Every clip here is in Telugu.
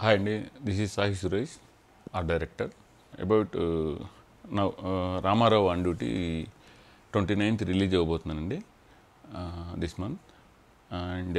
హాయ్ అండి this is Sai Suresh art director about now Ramarao on duty twenty ninth release అవ్వబోతున్నానండి this month and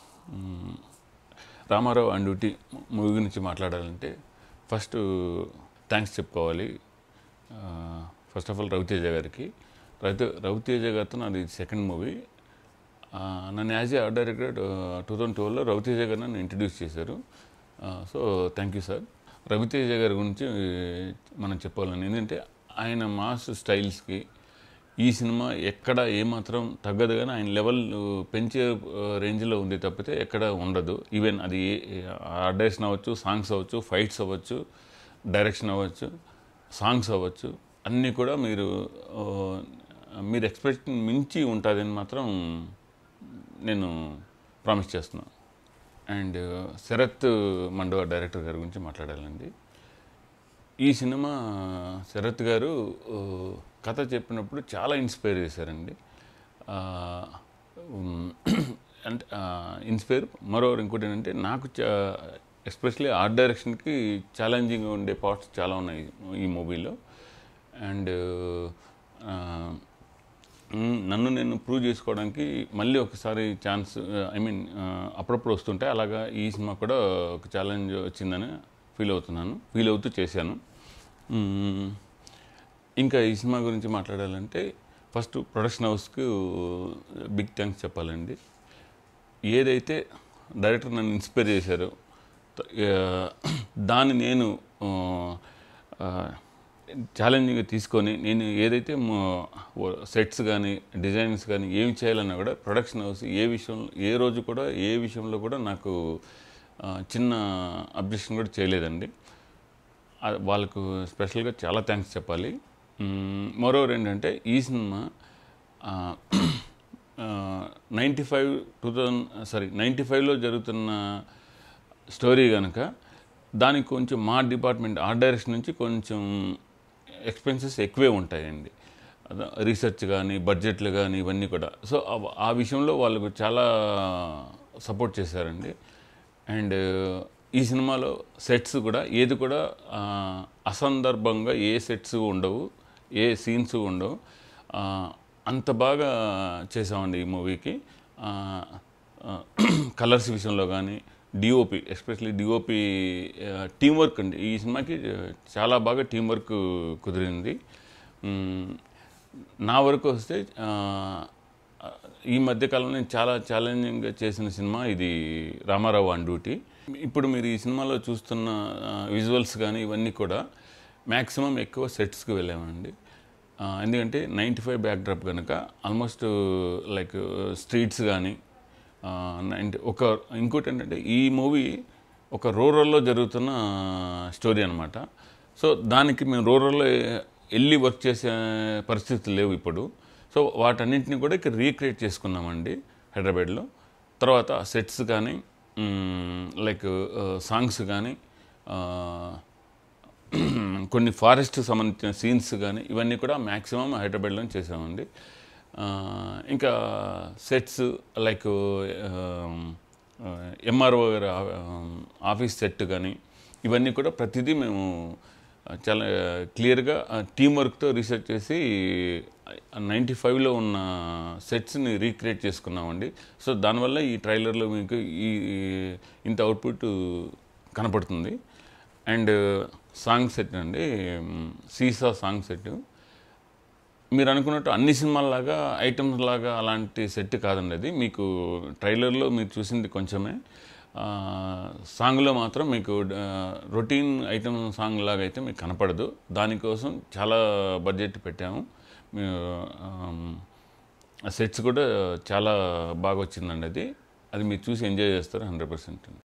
Ramarao on duty movie గురించి మాట్లాడాలంటే ఫస్ట్ థ్యాంక్స్ చెప్పుకోవాలి ఫస్ట్ ఆఫ్ ఆల్ రవితేజ గారికి రవితే రవితేజ గారితో నాది సెకండ్ మూవీ నన్ను as a art director two thousand ట్వెల్వ్లో రవితేజ గారు నన్ను ఇంట్రడ్యూస్ చేశారు so thank you sir Raviteja గారి గురించి మనం చెప్పాలని ఎందుకంటే ఆయన మాస్ స్టైల్స్కి ఈ సినిమా ఎక్కడ ఏమాత్రం తగ్గదు కానీ ఆయన లెవెల్ పెంచే రేంజ్లో ఉంది తప్పితే ఎక్కడ ఉండదు ఈవెన్ అది ఆర్ట్ డైరెక్షన్ అవ్వచ్చు సాంగ్స్ అవ్వచ్చు ఫైట్స్ అవ్వచ్చు డైరెక్షన్ అవ్వచ్చు సాంగ్స్ అవ్వచ్చు అన్నీ కూడా మీరు ఆ, మీరు ఎక్స్పెక్ట్ మించి ఉంటుందని మాత్రం నేను ప్రామిస్ చేస్తున్నాను అండ్ శరత్ మండవ డైరెక్టర్ గారి గురించి మాట్లాడాలండి ఈ సినిమా శరత్ గారు ఆ, కథ చెప్పినప్పుడు చాలా ఇన్స్పైర్ చేశారండి ఆ, ఉమ్, అంటే ఇన్స్పైర్ మరోవర్ ఇంకోటి ఏంటంటే నాకు ఎస్పెషలీ ఆర్ట్ డైరెక్షన్కి ఛాలెంజింగ్గా ఉండే పార్ట్స్ చాలా ఉన్నాయి ఈ మూవీలో అండ్ నన్ను నేను ప్రూవ్ చేసుకోవడానికి మళ్ళీ ఒకసారి ఛాన్స్ ఐ మీన్ అప్పుడప్పుడు వస్తుంటే అలాగా ఈ సినిమా కూడా ఒక ఛాలెంజ్ వచ్చిందని ఫీల్ అవుతున్నాను ఫీల్ అవుతూ చేశాను మ్మ్. ఇంకా ఈ సినిమా గురించి మాట్లాడాలంటే ఫస్ట్ ప్రొడక్షన్ హౌస్కి బిగ్ థ్యాంక్స్ చెప్పాలండి ఏదైతే డైరెక్టర్ నన్ను ఇన్స్పైర్ చేశారో త- ఆ, దాన్ని నేను ఛాలెంజింగ్గా తీసుకొని నేను ఏదైతే సెట్స్ కానీ డిజైన్స్ కానీ ఏమి చేయాలన్నా కూడా ప్రొడక్షన్ హౌస్ ఏ విషయంలో ఏ రోజు కూడా ఏ విషయంలో కూడా నాకు ఆ, చిన్న అబ్జెక్షన్ కూడా చేయలేదండి ఆ, వాళ్ళకు స్పెషల్గా చాలా థ్యాంక్స్ చెప్పాలి మరోవర్ ఏంటంటే ఈ సినిమా ninety five two thousand sorry ninety ఫైవ్లో జరుగుతున్న స్టోరీ కనుక దానికి కొంచెం మా డిపార్ట్మెంట్ ఆర్ట్ డైరెక్షన్ నుంచి కొంచెం ఎక్స్పెన్సెస్ ఎక్కువే ఉంటాయండి అద- రీసెర్చ్ కానీ బడ్జెట్లు కానీ ఇవన్నీ కూడా సో ఆ- ఆ విషయంలో వాళ్ళకు చాలా సపోర్ట్ చేశారండి అండ్ ఈ సినిమాలో సెట్స్ కూడా ఏది కూడా ఆ, అసందర్భంగా ఏ సెట్స్ ఉండవు ఏ సీన్స్ ఉండవు ఆ, అంత బాగా చేసామండి ఈ మూవీకి కలర్స్ విషయంలో కానీ DOP especially DOP team work అండి ఈ సినిమాకి చాలా బాగా టీం వర్క్ కుదిరింది మ్, నా వరకు వస్తే ఆ, ఈ మధ్యకాలంలో నేను చాలా ఛాలెంజింగ్గా చేసిన సినిమా ఇది రామారావు ఆన్ డ్యూటీ ఇప్పుడు మీరు ఈ సినిమాలో చూస్తున్న విజువల్స్ కానీ ఇవన్నీ కూడా మ్యాక్సిమం ఎక్కువ సెట్స్కి వెళ్ళామండి ఆ, ఎందుకంటే నైంటీ ఫైవ్ బ్యాక్ డ్రాప్ కనుక ఆల్మోస్ట్ లైక్ స్ట్రీట్స్ కానీ నైంటీ ఒక ఇంకోటి ఏంటంటే ఈ మూవీ ఒక రూరల్లో జరుగుతున్న స్టోరీ అనమాట సో దానికి మేము రూరల్లో వెళ్ళి వర్క్ చేసే పరిస్థితులు లేవు ఇప్పుడు సో వాటన్నింటిని కూడా ఇక్కడ రీక్రియేట్ చేసుకున్నామండి హైదరాబాద్లో తర్వాత సెట్స్ కానీ లైక్ సాంగ్స్ కానీ కొన్ని ఫారెస్ట్ సంబంధించిన సీన్స్ కానీ ఇవన్నీ కూడా మ్యాక్సిమం హైదరాబాద్లో చేసామండి ఆ, ఇంకా సెట్స్ లైక్ ఎంఆర్ఓ గారి ఆ- ఆఫీస్ సెట్ కానీ ఇవన్నీ కూడా ప్రతిదీ మేము చాలా క్లియర్గా టీం వర్క్తో రీసెర్చ్ చేసి నైంటీ ఫైవ్లో ఉన్న సెట్స్ని రీక్రియేట్ చేసుకున్నామండి సో దానివల్ల ఈ ట్రైలర్లో మీకు ఈ ఈ- ఇంత అవుట్పుట్ కనపడుతుంది అండ్ సాంగ్ సెట్ అండి సీసా సాంగ్ సెట్ మీరు అనుకున్నట్టు అన్ని సినిమాల్లాగా ఐటమ్స్ లాగా అలాంటి సెట్ కాదండి అది మీకు ట్రైలర్లో మీరు చూసింది కొంచెమే ఆ, సాంగ్లో మాత్రం మీకు రొటీన్ ఐటమ్ సాంగ్ లాగా అయితే మీకు కనపడదు దానికోసం చాలా బడ్జెట్ పెట్టాము సెట్స్ కూడా చాలా బాగా వచ్చిందండి అది అది మీరు చూసి ఎంజాయ్ చేస్తారు హండ్రెడ్ పర్సెంట్